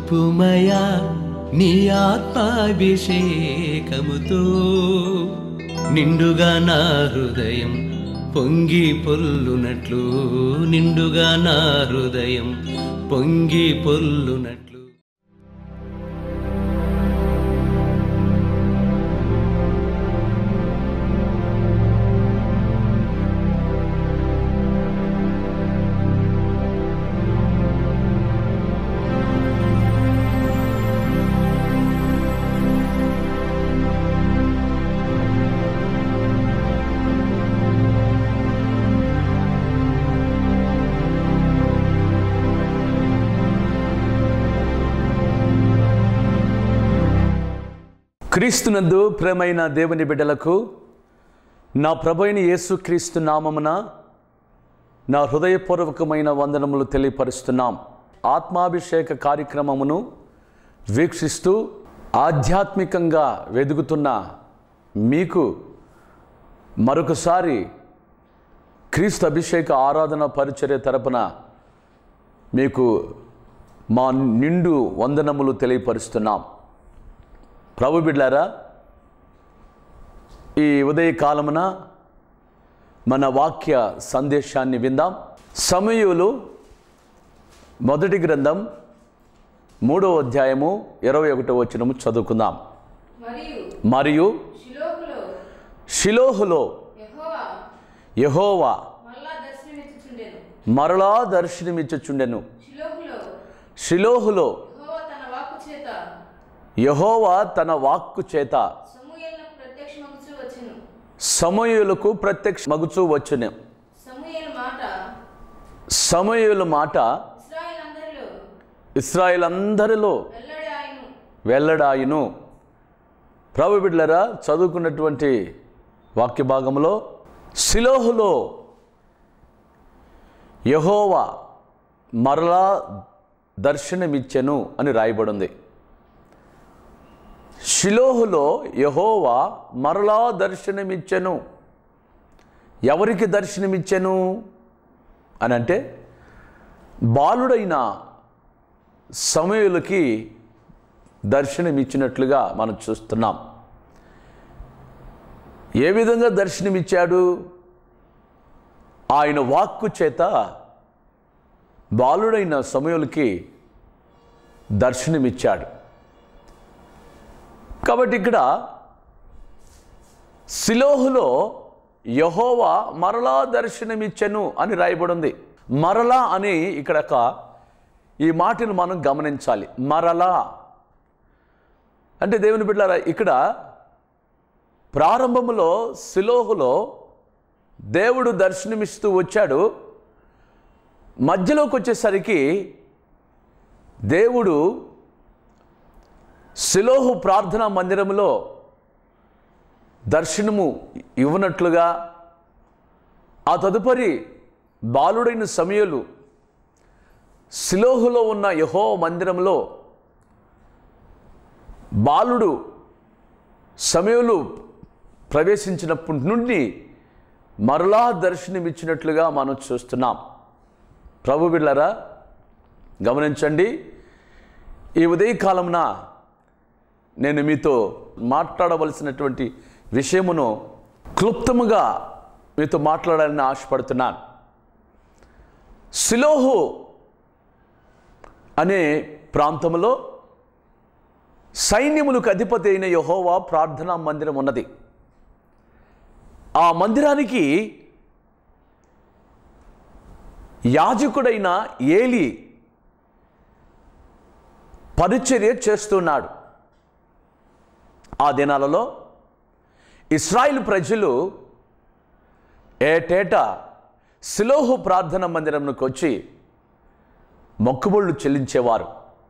నింపుమయా నీ ఆత్మాభిషేకముతో నిండుగా నా హృదయం పొంగి పొల్లునట్లు నిండుగా నా హృదయం పొంగి పొల్లునట్లు క్రీస్తునందు ప్రేమైన దేవుని బిడ్డలకు నా ప్రభైన యేసుక్రీస్తు నామమున నా హృదయపూర్వకమైన వందనములు తెలియపరుస్తున్నాం ఆత్మాభిషేక కార్యక్రమమును వీక్షిస్తూ ఆధ్యాత్మికంగా వెదుగుతున్న మీకు మరొకసారి క్రీస్తు అభిషేక ఆరాధన పరిచర్య తరపున మీకు మా నిండు వందనములు తెలియపరుస్తున్నాం ప్రభు బిడ్లారా ఈ ఉదయకాలమున మన వాక్య సందేశాన్ని విందాం సమయులు మొదటి గ్రంథం మూడవ అధ్యాయము ఇరవై ఒకటో వచనము చదువుకుందాం మరియు మరియు షిలోహులో షిలోహులో యెహోవా యహోవా మళ్ళా దర్శనమిచ్చుచుండెను మరలా దర్శనమిచ్చుచుండెను షిలోహులో షిలోహులో యెహోవా తన వాక్కు చేత యహోవా తన వాక్కు చేత సమూయేలునకు ప్రత్యక్షమగుచూ వచ్చెను సమయులకు ప్రత్యక్ష మగుచూ వచ్చును సమూయేలు మాట సమయుల మాట ఇశ్రాయేల్ అందరిలో ఇస్రాయేల్ అందరిలో వెల్లడి ఆయను వెల్లడాయును ప్రభు బిడ్లరా చదువుకున్నటువంటి వాక్య భాగంలో సిలోహులో యహోవా మరలా దర్శనమిచ్చెను అని రాయబడింది షిలోహులో యహోవా మరలా దర్శనమిచ్చెను ఎవరికి దర్శనమిచ్చెను అని అంటే బాలుడైన సమయులకి దర్శనమిచ్చినట్లుగా మనం చూస్తున్నాం ఏ విధంగా దర్శనమిచ్చాడు ఆయన వాక్కు చేత బాలుడైన సమయులకి దర్శనమిచ్చాడు కాబట్టి ఇక్కడ సిలోహులో యహోవా మరలా దర్శనమిచ్చెను అని రాయబడింది మరలా అని ఇక్కడ ఒక ఈ మాటను మనం గమనించాలి మరలా అంటే దేవుని బిడ్డారా ఇక్కడ ప్రారంభంలో సిలోహులో దేవుడు దర్శనమిస్తూ వచ్చాడు మధ్యలోకి వచ్చేసరికి దేవుడు సిలోహు ప్రార్థనా మందిరంలో దర్శనము ఇవ్వనట్లుగా ఆ తదుపరి బాలుడైన సమయలు సిలోహులో ఉన్న యహో మందిరంలో బాలుడు సమయంలో ప్రవేశించినప్పటి నుండి మరలా దర్శనమిచ్చినట్లుగా మనం చూస్తున్నాం ప్రభు బిళ్ళరా గమనించండి ఈ ఉదయకాలంన నేను మీతో మాట్లాడవలసినటువంటి విషయమును క్లుప్తముగా మీతో మాట్లాడాలని ఆశపడుతున్నాను సిలోహు అనే ప్రాంతంలో సైన్యములకు అధిపతి అయిన యహోవా ప్రార్థనా మందిరం ఉన్నది ఆ మందిరానికి యాజకుడైన ఏలి పరిచర్య చేస్తున్నాడు ఆ దినాలలో ఇస్రాయిల్ ప్రజలు ఏటేటా సిలోహు ప్రార్థన మందిరంకి వచ్చి మొక్కుబళ్ళు చెల్లించేవారు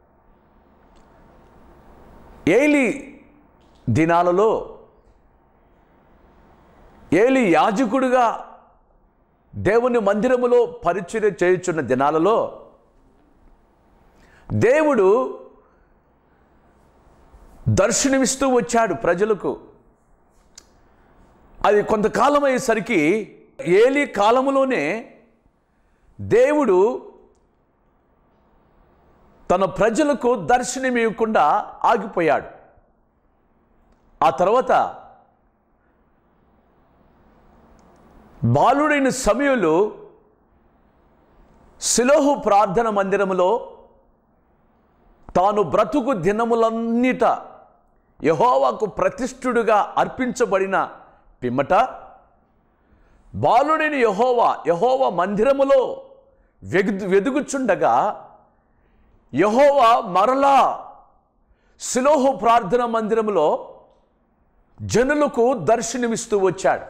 ఏలి దినాలలో ఏలి యాజకుడిగా దేవుని మందిరములో పరిచర్య చేయుచున్న దినాలలో దేవుడు దర్శనమిస్తూ వచ్చాడు ప్రజలకు అది కొంతకాలం అయ్యేసరికి ఏలి కాలములోనే దేవుడు తన ప్రజలకు దర్శనమివ్వకుండా ఆగిపోయాడు ఆ తర్వాత బాలుడైన సమయంలో శిలోహు ప్రార్థన మందిరములో తాను బ్రతుకు దినములన్నిట యహోవాకు ప్రతిష్ఠుడుగా అర్పించబడిన పిమ్మట బాలుడైన యహోవా యహోవా మందిరములో వెగు వెదుగుచుండగా యహోవా మరలా శిలోహు ప్రార్థన మందిరములో జనులకు దర్శనమిస్తూ వచ్చాడు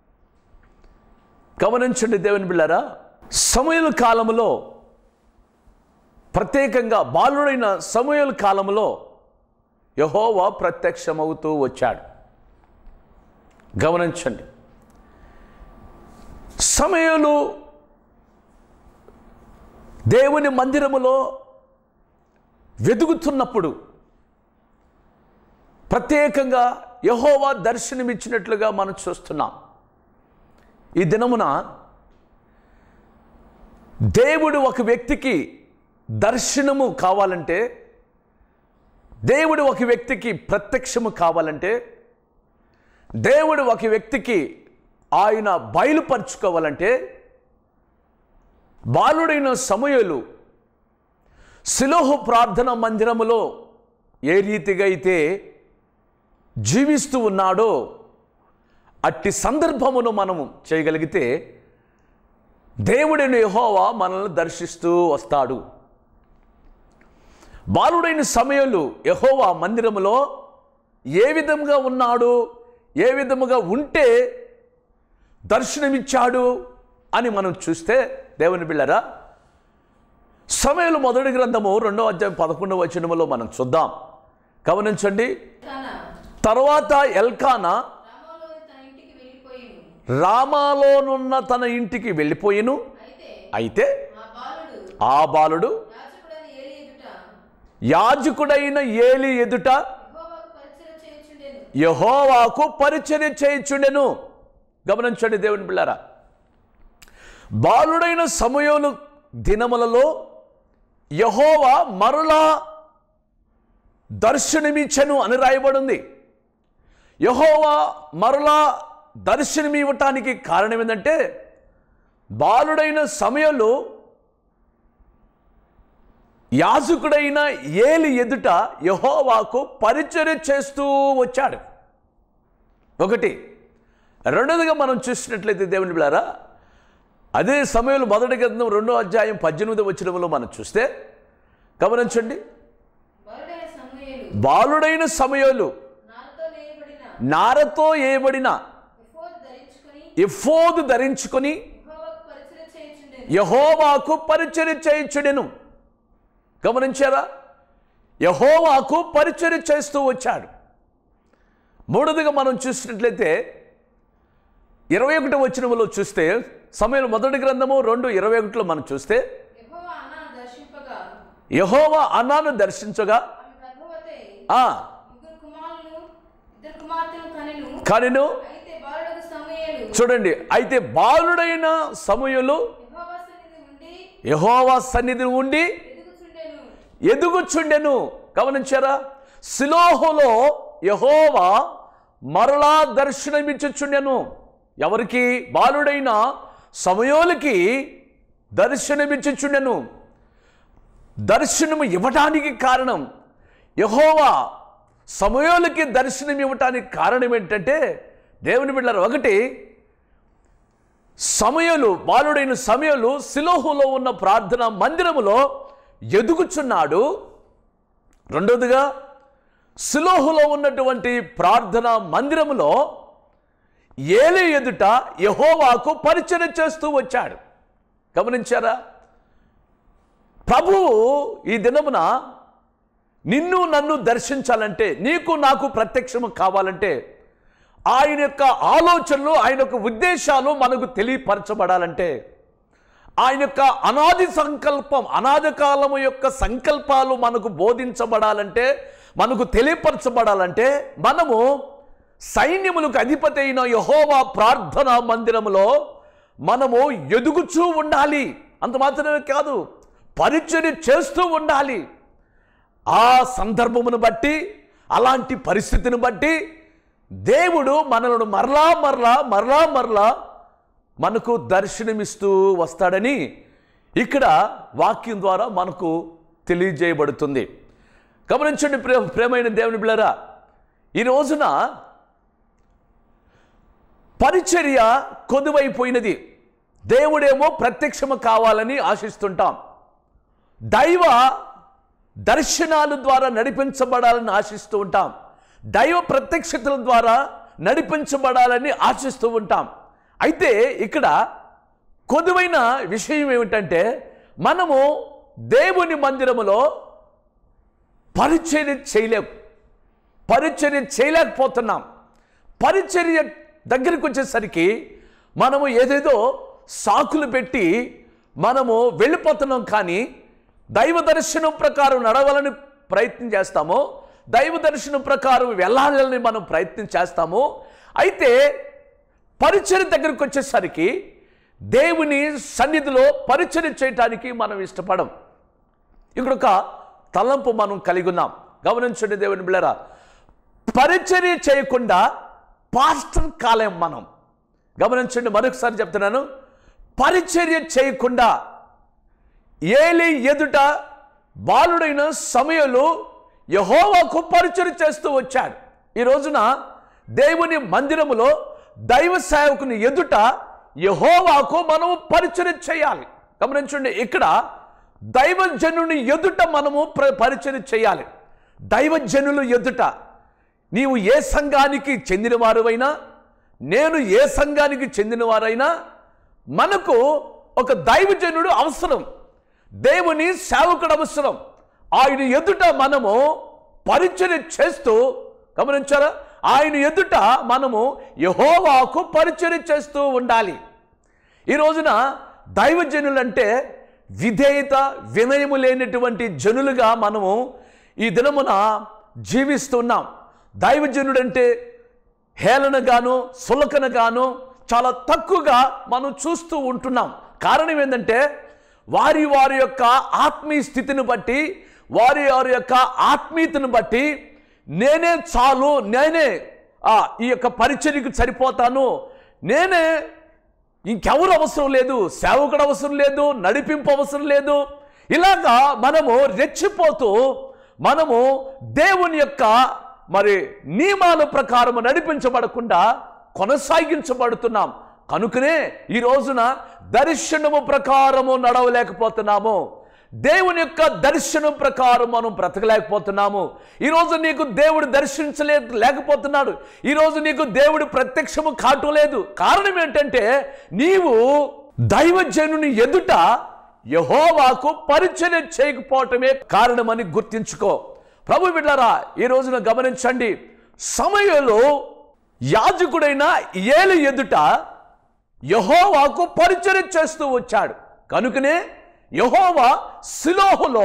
గమనించండి దేవుని బిళ్ళారా సమయల కాలంలో ప్రత్యేకంగా బాలుడైన సమయల కాలంలో యహోవా ప్రత్యక్షమవుతూ వచ్చాడు గమనించండి సమయలు దేవుని మందిరములో వెతుకుతున్నప్పుడు ప్రత్యేకంగా యహోవా దర్శనమిచ్చినట్లుగా మనం చూస్తున్నాం ఈ దినమున దేవుడు ఒక వ్యక్తికి దర్శనము కావాలంటే దేవుడు ఒక వ్యక్తికి ప్రత్యక్షము కావాలంటే దేవుడు ఒక వ్యక్తికి ఆయన బయలుపరుచుకోవాలంటే బాలుడైన సమయలు శిలోహు ప్రార్థన మందిరములో ఏ రీతిగా అయితే జీవిస్తూ ఉన్నాడో అట్టి సందర్భమును మనము చేయగలిగితే దేవుడైన యెహోవా మనల్ని దర్శిస్తూ వస్తాడు బాలుడైన సమయంలో యెహోవా మందిరములో ఏ విధంగా ఉన్నాడు ఏ విధముగా ఉంటే దర్శనమిచ్చాడు అని మనం చూస్తే దేవుని బిళ్ళరా సమయంలో మొదటి గ్రంథము రెండో అధ్యాయం పదకొండవ వచనములో మనం చూద్దాం గమనించండి కానా తర్వాత ఎల్కానా రామాలోని తన ఇంటికి వెళ్ళిపోయిను రామాలోనున్న తన ఇంటికి వెళ్ళిపోయిను అయితే అయితే ఆ బాలుడు ఆ బాలుడు యాజకుడని ఏలి ఎదుట యాజకుడైన ఏలి ఎదుట యెహోవాకు పరిచయం చేయుచుండెను యహోవాకు పరిచర్య చేయుచుండెను గమనించండి దేవుని పిల్లారా బాలుడైన సమయంలో దినములలో యహోవా మరలా దర్శనమిచ్చను అని రాయబడింది యహోవా మరలా దర్శనమివ్వటానికి కారణం ఏంటంటే బాలుడైన సమయంలో యాజకుడైన ఏలి ఎదుట యహోవాకు పరిచర్య చేస్తూ వచ్చాడు ఒకటి రెండోదిగా మనం చూసినట్లయితే దేవుని బిళ్ళారా అదే సమయంలో మొదటి గ్రంథం రెండో అధ్యాయం పద్దెనిమిది వచ్చినములో మనం చూస్తే గమనించండి బాలుడైన సమూయేలు బాలుడైన సమయంలో నాతో నేయబడిన నారతో ఏబడిన ఎఫోదు ధరించుకొని ఎఫోదు ధరించుకొని యెహోవాకు పరిచయం చేయుచుండెను యహోవాకు పరిచర్య చేయించుడెను గమనించారా యహోవాకు పరిచర్య చేస్తూ వచ్చాడు మూడోదిగా మనం చూసినట్లయితే ఇరవై ఒకటి వచనములో చూస్తే సమయం మొదటి గ్రంథము రెండు ఇరవై ఒకటిలో మనం చూస్తే యెహోవా అన్నాను దర్శింపగా యహోవా అన్నాను దర్శించగా ఆమె గర్భవతి ఆ ముగ్గురు కుమారులను ఇద్దరు కుమార్తెలు కనెను కనిను అయితే బాలుడకు సమూయేలు చూడండి అయితే బాలుడైన సమయంలో యెహోవా సన్నిధి ఉండి యహోవా సన్నిధి ఉండి ఎదుగుచుండెను ఎదుగుచుండెను గమనించారా సిలోహులో యహోవా మరలా దర్శనమిచ్చుచుండెను ఎవరికి బాలుడైన సమయోలకి దర్శనమిచ్చుచుండెను దర్శనము ఇవ్వటానికి కారణం యహోవా సమయోలకి దర్శనం ఇవ్వటానికి కారణం ఏంటంటే దేవుని బిడ్డలు ఒకటి సమయలు బాలుడైన సమయలు సిలోహులో ఉన్న ప్రార్థన మందిరములో ఎదుగుచున్నాడు రెండవదిగా సిలోహులో ఉన్నటువంటి ప్రార్థన మందిరములో ఏలి ఎదుట యహోవాకు పరిచయం చేస్తూ వచ్చాడు గమనించారా ప్రభువు ఈ దినమున నిన్ను నన్ను దర్శించాలంటే నీకు నాకు ప్రత్యక్షము కావాలంటే ఆయన యొక్క ఆలోచనలు ఆయన యొక్క ఉద్దేశాలు మనకు తెలియపరచబడాలంటే ఆయన యొక్క అనాది సంకల్పం అనాది కాలము యొక్క సంకల్పాలు మనకు బోధించబడాలంటే మనకు తెలియపరచబడాలంటే మనము సైన్యములకు అధిపతి అయిన యహోవా ప్రార్థనా మందిరములో మనము ఎదుగుచూ ఉండాలి అంత మాత్రమే కాదు పరిచర్య చేస్తూ ఉండాలి ఆ సందర్భమును బట్టి అలాంటి పరిస్థితిని బట్టి దేవుడు మనలను మరలా మరలా మరలా మరలా మనకు దర్శనమిస్తూ వస్తాడని ఇక్కడ వాక్యం ద్వారా మనకు తెలియజేయబడుతుంది గమనించండి ప్రే ప్రేమైన దేవుని బిళ్ళరా ఈ రోజున పరిచర్య కొదువైపోయినది దేవుడేమో ప్రత్యక్షము కావాలని ఆశిస్తుంటాం దైవ దర్శనాల ద్వారా నడిపించబడాలని ఆశిస్తూ ఉంటాం దైవ ప్రత్యక్షతల ద్వారా నడిపించబడాలని ఆశిస్తూ ఉంటాం అయితే ఇక్కడ కొదువైన విషయం ఏమిటంటే మనము దేవుని మందిరములో పరిచర్య చేయలేం పరిచర్య చేయలేకపోతున్నాం పరిచర్య దగ్గరికి వచ్చేసరికి మనము ఏదేదో సాకులు పెట్టి మనము వెళ్ళిపోతున్నాం కానీ దైవ దర్శనం ప్రకారం నడవాలని ప్రయత్నం చేస్తాము దైవ దర్శనం ప్రకారం వెళ్ళాలని మనం ప్రయత్నం చేస్తాము అయితే పరిచర్య దగ్గరికి వచ్చేసరికి దేవుని సన్నిధిలో పరిచర్య చేయటానికి మనం ఇష్టపడం ఇక్కడ ఒక తలంపు మనం కలిగి ఉన్నాం గమనించండి దేవుని బిళ్ళరా పరిచర్య చేయకుండా పాస్టర్ కాలేం మనం గమనించండి మరొకసారి చెప్తున్నాను పరిచర్య చేయకుండా ఏలి ఎదుట బాలుడైన సమయంలో యహోవాకు పరిచర్య చేస్తూ వచ్చాడు ఈ రోజున దేవుని మందిరములో దైవ సేవకుని ఎదుట యహోవాకు మనము పరిచర్య చేయాలి గమనించండి ఇక్కడ దైవజనుని ఎదుట మనము ప్ర- పరిచర్య చేయాలి దైవజనులు ఎదుట నీవు ఏ సంఘానికి చెందినవారువైనా నేను ఏ సంఘానికి చెందినవారైనా మనకు ఒక దైవజనుడు అవసరం దేవుని సేవకుడు అవసరం ఆయన ఎదుట మనము పరిచర్య చేస్తూ గమనించారా ఆయన ఎదుట మనము యహోవాకు పరిచర్య చేస్తూ ఉండాలి ఈ రోజున దైవజనులంటే విధేయత వినయము లేనటువంటి జనులుగా మనము ఈ దినమున జీవిస్తున్నాం దైవజనుడంటే హేళనగాను సులకనగాను చాలా తక్కువగా మనం చూస్తూ ఉంటున్నాం కారణం ఏంటంటే వారి వారి యొక్క ఆత్మీయ స్థితిని బట్టి వారి వారి యొక్క ఆత్మీయతను బట్టి నేనే చాలు నేనే ఆ, ఈ యొక్క పరిచర్యకు సరిపోతాను నేనే ఇంకెవరు అవసరం లేదు సేవకుడు అవసరం లేదు నడిపింపు అవసరం లేదు ఇలాగా మనము రెచ్చిపోతూ మనము దేవుని యొక్క మరి నియమాల ప్రకారం నడిపించబడకుండా కొనసాగించబడుతున్నాం కనుకనే ఈ రోజున దర్శనము ప్రకారము నడవలేకపోతున్నాము దేవుని యొక్క దర్శనం ప్రకారం మనం బ్రతకలేకపోతున్నాము ఈరోజు నీకు దేవుడు దర్శించలే లేకపోతున్నాడు ఈరోజు నీకు దేవుడు ప్రత్యక్షము కావటం లేదు కారణం ఏంటంటే నీవు దైవజనుని ఎదుట యహోవాకు పరిచయం చేయకపోవటమే కారణమని గుర్తించుకో ప్రభు బిడ్డరా ఈ రోజున గమనించండి సమయంలో యాజకుడైన ఏలు ఎదుట యహోవాకు పరిచయం చేస్తూ వచ్చాడు కనుకనే యహోవా సిలోహులో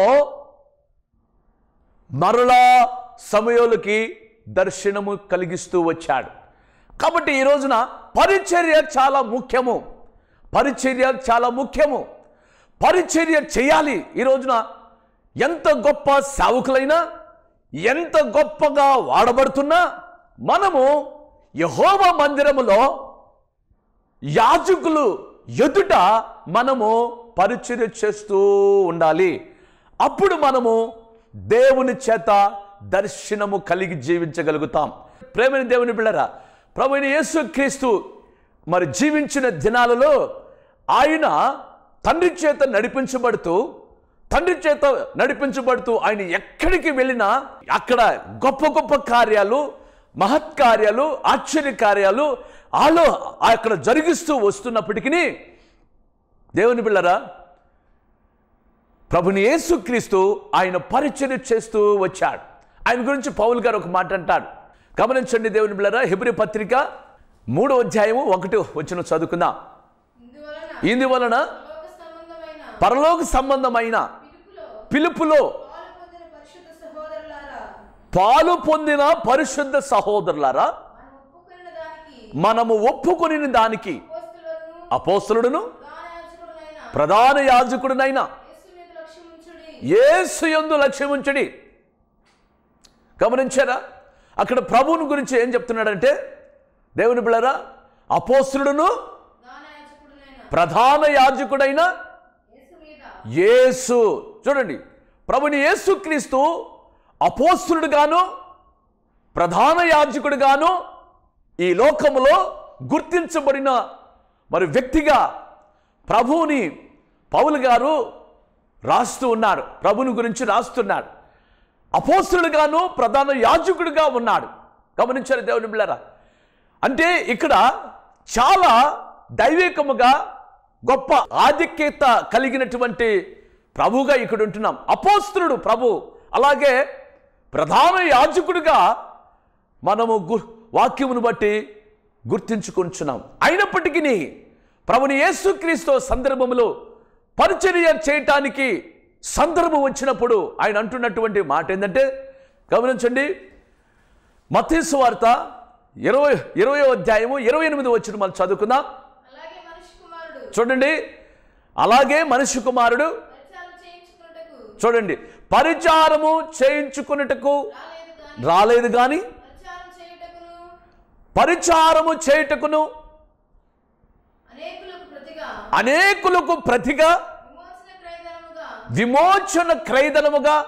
మరలా సమయాలకి దర్శనము కలిగిస్తూ వచ్చాడు కాబట్టి ఈ రోజున పరిచర్య చాలా ముఖ్యము పరిచర్య చాలా ముఖ్యము పరిచర్య చేయాలి ఈ రోజున ఎంత గొప్ప సేవకులైనా ఎంత గొప్పగా వాడబడుతున్నా మనము యహోవ మందిరములో యాజకులు ఎదుట మనము పరిచర్య చేస్తూ ఉండాలి అప్పుడు మనము దేవుని చేత దర్శనము కలిగి జీవించగలుగుతాం ప్రేమని దేవుని బిళ్ళరా ప్రభుని యేసు క్రీస్తు మరి జీవించిన దినాలలో ఆయన తండ్రి చేత నడిపించబడుతూ తండ్రి చేత నడిపించబడుతూ ఆయన ఎక్కడికి వెళ్ళినా అక్కడ గొప్ప గొప్ప కార్యాలు మహత్కార్యాలు ఆశ్చర్య కార్యాలు ఆలో అక్కడ జరిగిస్తూ వస్తున్నప్పటికీ దేవుని బిళ్ళరా ప్రభుని యేసుక్రీస్తు ఆయన పరిచర్య చేస్తూ వచ్చాడు ఆయన గురించి పౌల్ గారు ఒక మాట అంటాడు గమనించండి దేవుని బిళ్ళరా హెబ్రి పత్రిక మూడో అధ్యాయము ఒకటి వచ్చిన చదువుకుందాం ఇందువలన ఇందువలన లోక సంబంధమైన పరలోక సంబంధమైన పిలుపులో పిలుపులో పాలు పొందిన పరిశుద్ధ పాలు పొందిన పరిశుద్ధ సహోదరులారా సహోదరులారా మనం ఒప్పుకున్న మనము ఒప్పుకొని దానికి దానికి అపోస్తలులను అపోస్తలుడును ప్రధాన యాజకుడునైన ప్రధాన యాజకుడినైన యేసు మీద లక్ష్యం ఉంచుడి యేసు యందు లక్ష్యముంచడి గమనించారా అక్కడ ప్రభువుని గురించి ఏం చెప్తున్నాడంటే దేవుని బిళ్ళరా అపోస్తుడును దానయాజకుడునైన ప్రధాన యాజకుడైన యేసు మీద యేసు చూడండి ప్రభుని యేసు క్రీస్తు అపోస్తుడుగాను ప్రధాన యాజకుడుగాను ఈ లోకములో గుర్తించబడిన మరి వ్యక్తిగా ప్రభువుని పౌలు గారు రాస్తూ ఉన్నారు ప్రభుని గురించి రాస్తున్నాడు అపోస్తుడుగాను ప్రధాన యాజకుడిగా ఉన్నాడు గమనించారు దేవుని బిళ్ళరా అంటే ఇక్కడ చాలా దైవికముగా గొప్ప ఆధిక్యత కలిగినటువంటి ప్రభుగా ఇక్కడ ఉంటున్నాం అపోస్తుడు ప్రభు అలాగే ప్రధాన యాజకుడిగా మనము గు వాక్యమును బట్టి గుర్తించుకుంటున్నాం అయినప్పటికీ ప్రభుని యేసుక్రీస్తు సందర్భంలో పరిచర్య చేయటానికి సందర్భం వచ్చినప్పుడు ఆయన అంటున్నటువంటి మాట ఏంటంటే గమనించండి మతీసు వార్త ఇరవై ఇరవై అధ్యాయము ఇరవై ఎనిమిది వచ్చిన మనం చదువుకుందాం అలాగే మనిషి కుమారుడు చూడండి అలాగే మనిషి కుమారుడు పరిచారం చేయించుకున్నటకు చూడండి పరిచారము చేయించుకున్నటకు రాలేదు గాని రాలేదు కానీ పరిచారం చేయుటకును పరిచారము చేయుటకును అనేకులకు ప్రతిగా అనేకులకు ప్రతిగా విమోచన క్రయధనముగా విమోచన క్రైదనముగా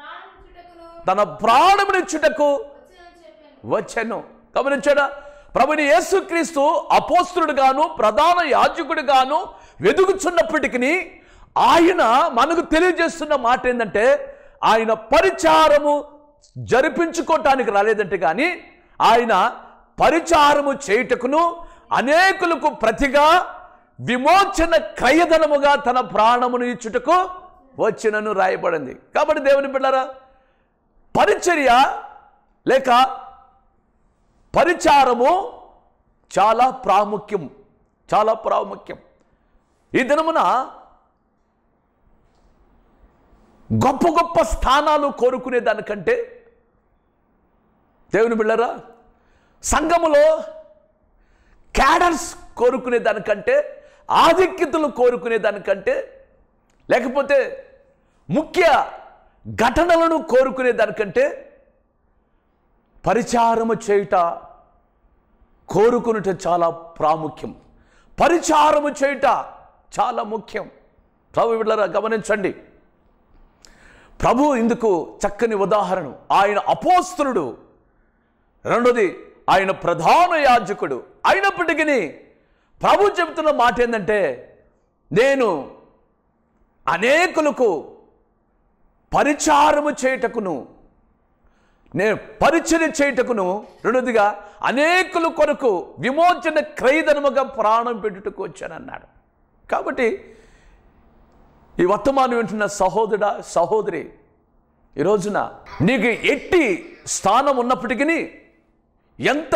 తన ప్రాణమునిచ్చుటకును తన ప్రాణమునిచ్చుటకు వచ్చినని చెప్పాను వచ్చాను గమనించాడా ప్రభుని యేసుక్రీస్తు అపోస్తుడుగాను ప్రధాన యాజకుడిగాను వెదుగుచున్నప్పటికీ ఆయన మనకు తెలియజేస్తున్న మాట ఏంటంటే ఆయన పరిచారము జరిపించుకోవటానికి రాలేదంటే కానీ ఆయన పరిచారము చేయుటకును అనేకులకు ప్రతిగా విమోచన క్రయధనముగా తన ప్రాణమును ఇచ్చుటకు వచ్చినను రాయబడింది కాబట్టి దేవుని బిడ్డారా పరిచర్య లేక పరిచారము చాలా ప్రాముఖ్యం చాలా ప్రాముఖ్యం ఈ దినమున గొప్ప గొప్ప స్థానాలు కోరుకునే దానికంటే దేవుని బిళ్ళరా సంఘములో క్యాడర్స్ కోరుకునే దానికంటే ఆధిక్యతలు కోరుకునే దానికంటే లేకపోతే ముఖ్య ఘటనలను కోరుకునే దానికంటే పరిచారము చేయుట కోరుకునుట చాలా ప్రాముఖ్యం పరిచారము చేయుట చాలా ముఖ్యం ప్రభు బిడ్డలారా గమనించండి ప్రభు ఇందుకు చక్కని ఉదాహరణ ఆయన అపోస్తులుడు రెండోది ఆయన ప్రధాన యాజకుడు అయినప్పటికీ ప్రభు చెబుతున్న మాట ఏంటంటే నేను అనేకులకు పరిచారము చేయుటకును నేను పరిచయం చేయుటకును రెండోదిగా అనేకుల కొరకు విమోచన క్రైదనముగా ప్రాణం పెట్టుటకు వచ్చానన్నాడు కాబట్టి ఈ వర్తమానం వింటున్న సహోదరుడా సహోదరి ఈ రోజున నీకు ఎట్టి స్థానం ఉన్నప్పటికీ ఎంత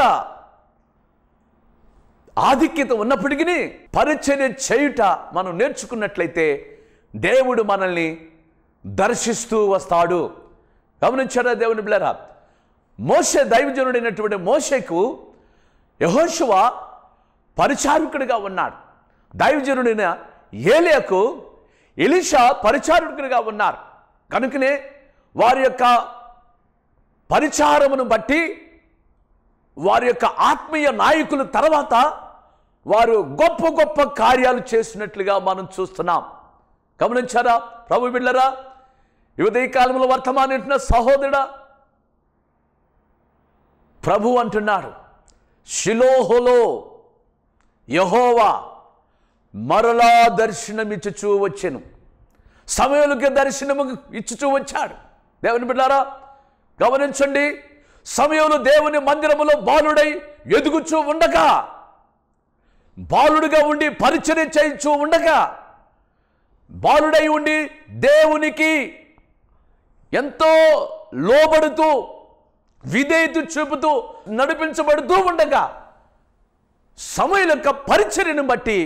ఆధిక్యత ఉన్నప్పటికీ పరిచర్య చేయుట మనం నేర్చుకున్నట్లయితే దేవుడు మనల్ని దర్శిస్తూ వస్తాడు గమనించారా దేవుని బిళ్ళరా మోసే దైవజనుడైనటువంటి మోషేకు యహోశువ పరిచారకుడిగా ఉన్నాడు దైవజనుడైన ఏలియాకు ఎలిషా పరిచారకుడిగా ఉన్నారు కనుకనే వారి యొక్క పరిచారమును బట్టి వారి యొక్క ఆత్మీయ నాయకుల తర్వాత వారు గొప్ప గొప్ప కార్యాలు చేసినట్లుగా మనం చూస్తున్నాం గమనించారా ప్రభు బిళ్ళరా యువత ఈ కాలంలో వర్తమానింటున్న సహోదరుడా ప్రభు అంటున్నాడు షిలోహులో యహోవా మరలా దర్శనమిచ్చుచూ వచ్చెను సమయులకి దర్శనము ఇచ్చుచూ వచ్చాడు దేవుని బిడ్డారా గమనించండి సమయంలో దేవుని మందిరములో బాలుడై ఎదుగుచూ ఉండగా బాలుడిగా ఉండి పరిచర్య చేయించూ ఉండగా బాలుడై ఉండి దేవునికి ఎంతో లోబడుతూ విధేయత చూపుతూ నడిపించబడుతూ ఉండగా సమయం యొక్క పరిచర్యను బట్టి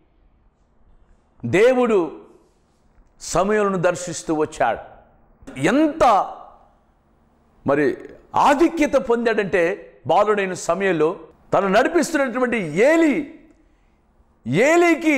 దేవుడు సమయంను దర్శిస్తూ వచ్చాడు ఎంత మరి ఆధిక్యత పొందాడంటే బాలుడైన సమయంలో తను నడిపిస్తున్నటువంటి ఏలి ఏలికి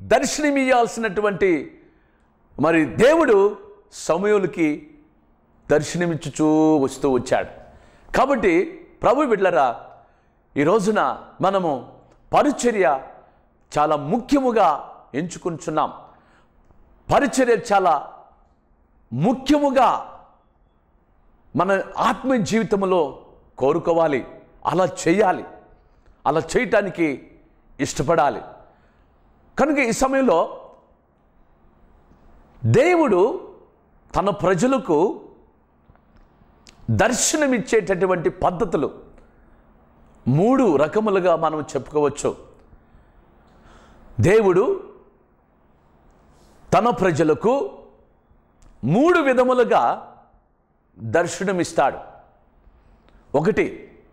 దర్శనమియ్యాల్సినటువంటి మరి దేవుడు సమయులకి దర్శనమిచ్చుచూ వస్తూ వచ్చాడు కాబట్టి ప్రభు బిడ్లరా ఈ రోజున మనము పరిచర్య చాలా ముఖ్యముగా ఎంచుకుంటున్నాం పరిచర్య చాలా ముఖ్యముగా మన ఆత్మీయ జీవితంలో కోరుకోవాలి అలా చేయాలి అలా చేయటానికి ఇష్టపడాలి కనుక ఈ సమయంలో దేవుడు తన ప్రజలకు దర్శనమిచ్చేటటువంటి పద్ధతులు మూడు రకములుగా మనం చెప్పుకోవచ్చు దేవుడు తన ప్రజలకు మూడు విధములుగా దర్శనమిస్తాడు ఒకటి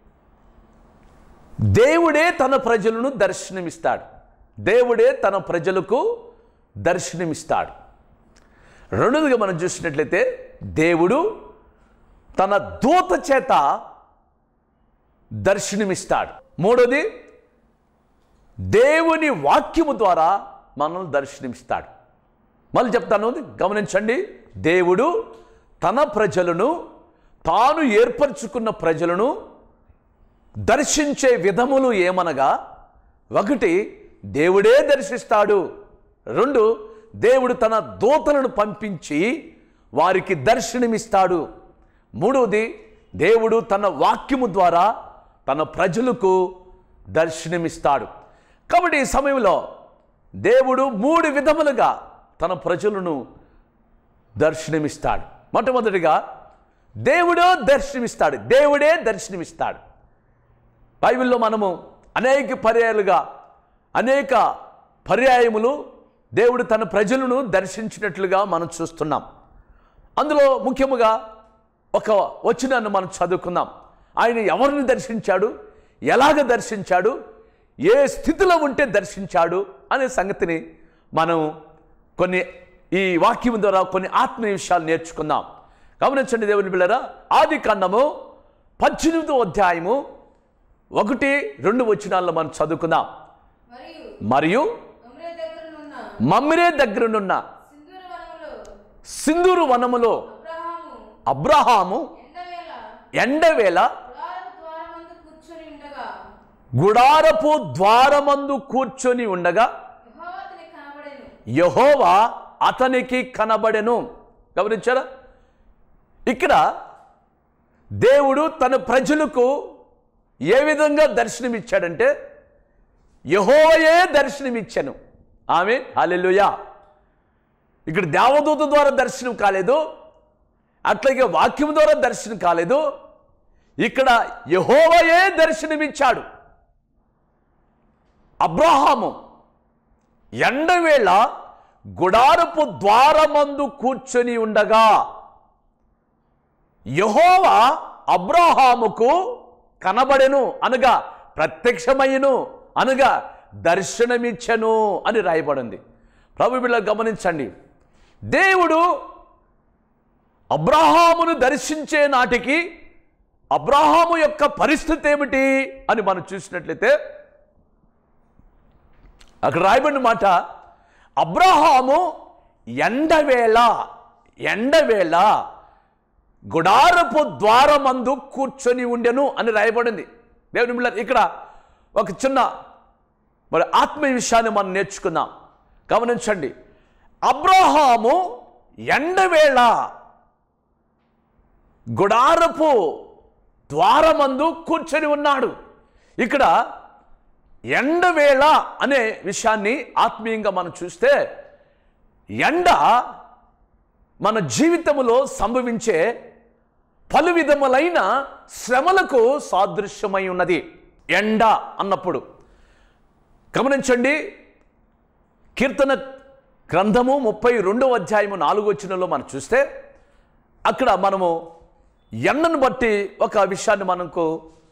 దేవుడే తన ప్రజలను దర్శనమిస్తాడు దేవుడే తన ప్రజలకు దర్శనమిస్తాడు రెండోదిగా మనం చూసినట్లయితే దేవుడు తన దూత చేత దర్శనమిస్తాడు మూడోది దేవుని వాక్యము ద్వారా మనల్ని దర్శనమిస్తాడు మళ్ళీ చెప్తాను గమనించండి దేవుడు తన ప్రజలను తాను ఏర్పరచుకున్న ప్రజలను దర్శించే విధములు ఏమనగా ఒకటి దేవుడే దర్శిస్తాడు రెండు దేవుడు తన దూతలను పంపించి వారికి దర్శనమిస్తాడు మూడవది దేవుడు తన వాక్యము ద్వారా తన ప్రజలకు దర్శనమిస్తాడు కాబట్టి ఈ సమయంలో దేవుడు మూడు విధములుగా తన ప్రజలను దర్శనమిస్తాడు మొట్టమొదటిగా దేవుడు దర్శనమిస్తాడు దేవుడే దర్శనమిస్తాడు బైబిల్లో మనము అనేక పర్యాయాలుగా అనేక పర్యాయములు దేవుడు తన ప్రజలను దర్శించినట్లుగా మనం చూస్తున్నాం అందులో ముఖ్యముగా ఒక వచనాన్ని మనం చదువుకుందాం ఆయన ఎవరిని దర్శించాడు ఎలాగ దర్శించాడు ఏ స్థితిలో ఉంటే దర్శించాడు అనే సంగతిని మనం కొన్ని ఈ వాక్యం ద్వారా కొన్ని ఆత్మీయ విషయాలు నేర్చుకుందాం గమనించండి దేవుని బిళ్ళరా ఆది కాండము పద్దెనిమిదో అధ్యాయము ఒకటి రెండు వచనాల్లో మనం చదువుకుందాం మరియు మరియు అమ్రే దగ్గరనున్న మమ్మిరే దగ్గరనున్న సింధూర వనములో సింధూరు వనములో అబ్రహాము అబ్రహాము ఎండవేళ ఎండవేళ గుడారపు ద్వారమందు కూర్చొని ఉండగా గుడారపు ద్వారమందు కూర్చొని ఉండగా యెహోవా అతనికి కనబడెను యహోవా అతనికి కనబడెను గమనించారా ఇక్కడ దేవుడు తన ప్రజలకు ఏ విధంగా దర్శనమిచ్చాడంటే యహోవయే దర్శనమిచ్చాను ఆమె హల్లెలూయా ఇక్కడ దేవదూత ద్వారా దర్శనం కాలేదు అట్లాగే వాక్యం ద్వారా దర్శనం కాలేదు ఇక్కడ యహోవయే దర్శనమిచ్చాడు అబ్రహాము ఎండవేళ గుడారపు ద్వారమందు కూర్చొని ఉండగా యహోవా అబ్రహాముకు కనబడెను అనగా ప్రత్యక్షమయ్యను అనగా దర్శనమిచ్చను అని రాయబడింది ప్రభు బిళ్ళ గమనించండి దేవుడు అబ్రహామును దర్శించే నాటికి అబ్రహాము యొక్క పరిస్థితి ఏమిటి అని మనం చూసినట్లయితే అక్కడ రాయబడిన మాట అబ్రహాము ఎండవేళ ఎండవేళ గుడారపు ద్వారమందు కూర్చొని ఉండెను అని రాయబడింది దేవుని బిళ్ళ ఇక్కడ ఒక చిన్న మరి ఆత్మీయ విషయాన్ని మనం నేర్చుకుందాం గమనించండి అబ్రహాము ఎండవేళ గుడారపు ద్వారమందు కూర్చొని ఉన్నాడు ఇక్కడ ఎండవేళ అనే విషయాన్ని ఆత్మీయంగా మనం చూస్తే ఎండ మన జీవితంలో సంభవించే పలు విధములైన శ్రమలకు సాదృశ్యమై ఉన్నది ఎండ అన్నప్పుడు గమనించండి కీర్తన గ్రంథము ముప్పై రెండవ అధ్యాయము నాలుగు వచ్చినలో మనం చూస్తే అక్కడ మనము ఎండను బట్టి ఒక విషయాన్ని మనకు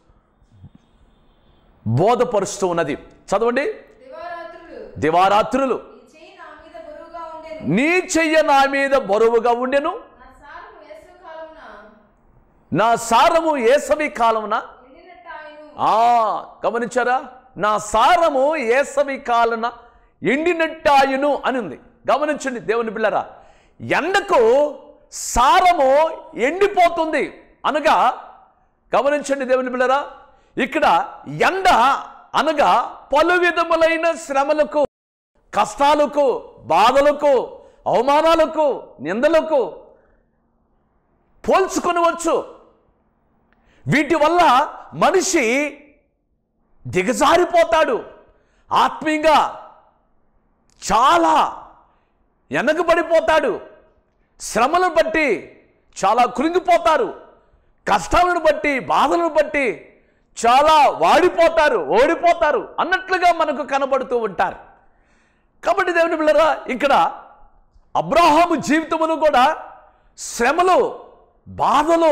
బోధపరుస్తూ ఉన్నది చదవండి దివారాత్రులు దివారాత్రులు ఈ చేయి నా మీద బరువుగా ఉండెను నీ చెయ్య నా మీద బరువుగా ఉండెను నా సారము వేసవి కాలమున నా సారము ఏసవి కాలమున ఎండినట్టాయను ఆ గమనించారా నా సారము ఏసవి కాలన ఎండినట్టాయును అని ఉంది గమనించండి దేవుని బిళ్ళరా ఎండకు సారము ఎండిపోతుంది అనగా గమనించండి దేవుని పిల్లరా ఇక్కడ ఎండ అనగా పలు విధములైన శ్రమలకు కష్టాలకు బాధలకు అవమానాలకు నిందలకు పోల్చుకొనవచ్చు వీటి వల్ల మనిషి దిగజారిపోతాడు ఆత్మీయంగా చాలా వెనకబడిపోతాడు శ్రమలను బట్టి చాలా కృంగిపోతారు కష్టాలను బట్టి బాధలను బట్టి చాలా వాడిపోతారు ఓడిపోతారు అన్నట్లుగా మనకు కనబడుతూ ఉంటారు కాబట్టి దేవుని పిల్లరా ఇక్కడ అబ్రాహాము జీవితమును కూడా శ్రమలు బాధలు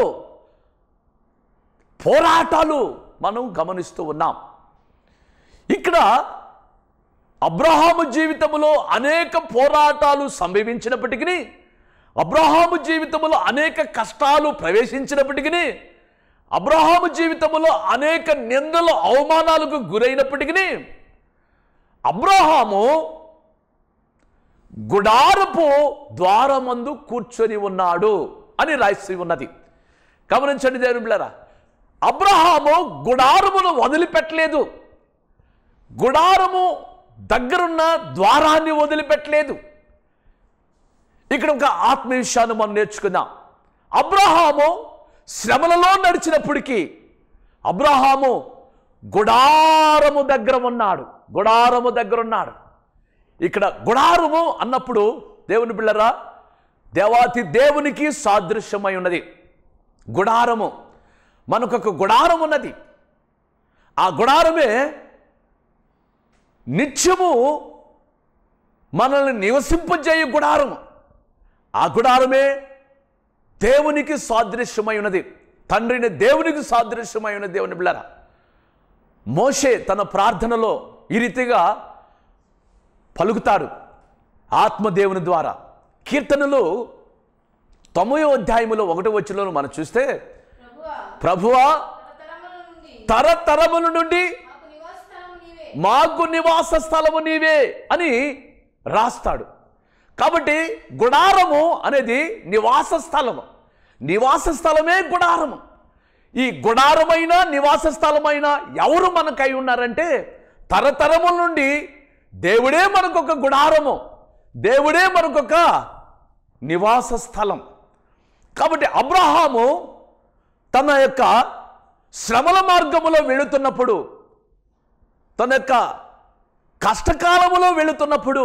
పోరాటాలు మనం గమనిస్తూ ఉన్నాం ఇక్కడ అబ్రహాము జీవితములో అనేక పోరాటాలు సంభవించినప్పటికీ అబ్రహాము జీవితములో అనేక కష్టాలు ప్రవేశించినప్పటికీ అబ్రహాము జీవితములో అనేక నిందలు అవమానాలకు గురైనప్పటికీ అబ్రహాము గుడారపు ద్వారమందు కూర్చొని ఉన్నాడు అని రాసి ఉన్నది గమనించండి దేవుని బిళ్ళరా అబ్రహాము గుడారమును వదిలిపెట్టలేదు గుడారము దగ్గరున్న ద్వారాన్ని వదిలిపెట్టలేదు ఇక్కడ ఒక ఆత్మ విషయాన్ని మనం నేర్చుకుందాం అబ్రహాము శ్రమలలో నడిచినప్పటికీ అబ్రహాము గుడారము దగ్గర ఉన్నాడు గుడారము దగ్గర ఉన్నాడు ఇక్కడ గుడారము అన్నప్పుడు దేవుని బిళ్ళరా దేవాతి దేవునికి సాదృశ్యమై ఉన్నది గుడారము మనకొక గుడారం ఉన్నది ఆ గుడారమే నిత్యము మనల్ని నివసింపజేయ గుడారము ఆ గుడారమే దేవునికి సాదృశ్యమై ఉన్నది తండ్రిని దేవునికి సాదృశ్యమై ఉన్నది దేవుని బిళ్ళరా మోషే తన ప్రార్థనలో ఈ రీతిగా పలుకుతాడు ఆత్మదేవుని ద్వారా కీర్తనలు తొమ్మిదో అధ్యాయములో ఒకటో వచ్చిలో మనం చూస్తే ప్రభువా ప్రభువా తరతరముల నుండి తరతరముల నుండి మాకు నివాస స్థలం నీవే మాకు నివాస స్థలము నీవే అని రాస్తాడు కాబట్టి గుడారము అనేది నివాస స్థలము నివాస స్థలమే గుడారము ఈ గుడారమైన నివాస స్థలమైన ఎవరు మనకై ఉన్నారంటే తరతరముల నుండి దేవుడే మనకొక గుడారము దేవుడే మనకొక నివాస స్థలం కాబట్టి అబ్రహాము తన యొక్క శ్రమల మార్గములో వెళుతున్నప్పుడు తన యొక్క కష్టకాలములో వెళుతున్నప్పుడు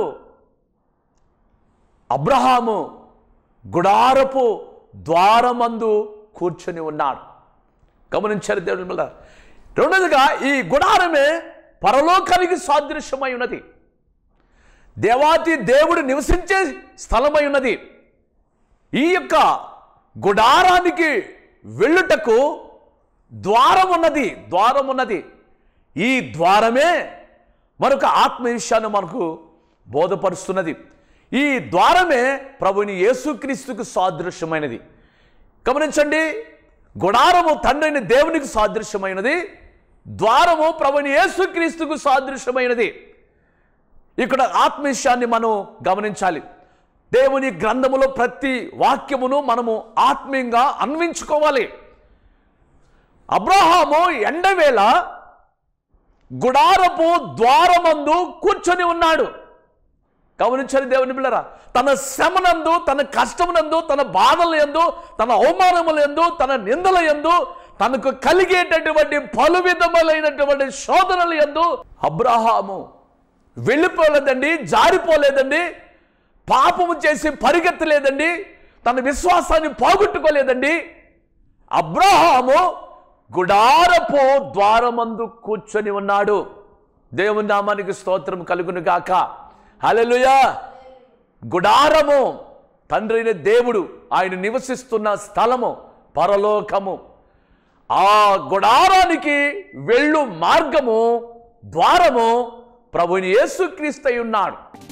అబ్రహాము గుడారపు ద్వారమందు కూర్చొని ఉన్నాడు గమనించారు దేవుని వల్ల రెండోదిగా ఈ గుడారమే పరలోకానికి సాదృశ్యమై ఉన్నది దేవాతి దేవుడు నివసించే స్థలమై ఉన్నది ఈ యొక్క గుడారానికి వెళ్ళుటకు ద్వారం ఉన్నది ద్వారం ఉన్నది ఈ ద్వారమే మరొక ఆత్మ విషయాన్ని మనకు బోధపరుస్తున్నది ఈ ద్వారమే ప్రభుని యేసుక్రీస్తుకు సాదృశ్యమైనది గమనించండి గుడారము తండ్రిని దేవునికి సాదృశ్యమైనది ద్వారము ప్రభుని యేసుక్రీస్తుకు సాదృశ్యమైనది ఇక్కడ ఆత్మ విషయాన్ని మనం గమనించాలి దేవుని గ్రంథములో ప్రతి వాక్యమును మనము ఆత్మీయంగా అన్వించుకోవాలి అబ్రహాము ఎండవేళ గుడారపు ద్వారమందు కూర్చొని ఉన్నాడు గమనించని దేవుని బిళ్ళరా తన శ్రమనందు తన కష్టమునందు తన బాధల ఎందు తన అవమానముల ఎందు తన నిందల ఎందు తనకు కలిగేటటువంటి పలు విధములైనటువంటి శోధనల ఎందు అబ్రహాము వెళ్ళిపోలేదండి జారిపోలేదండి పాపము చేసి పరిగెత్తలేదండి తన విశ్వాసాన్ని పోగొట్టుకోలేదండి అబ్రహాము గుడారపు ద్వారమందు కూర్చొని ఉన్నాడు దేవుని నామానికి స్తోత్రం కలుగును గాక హల్లెలూయా గుడారము తండ్రైన దేవుడు ఆయన నివసిస్తున్న స్థలము పరలోకము ఆ గుడారానికి వెళ్ళు మార్గము ద్వారము ప్రభుని యేసుక్రీస్తై ఉన్నాడు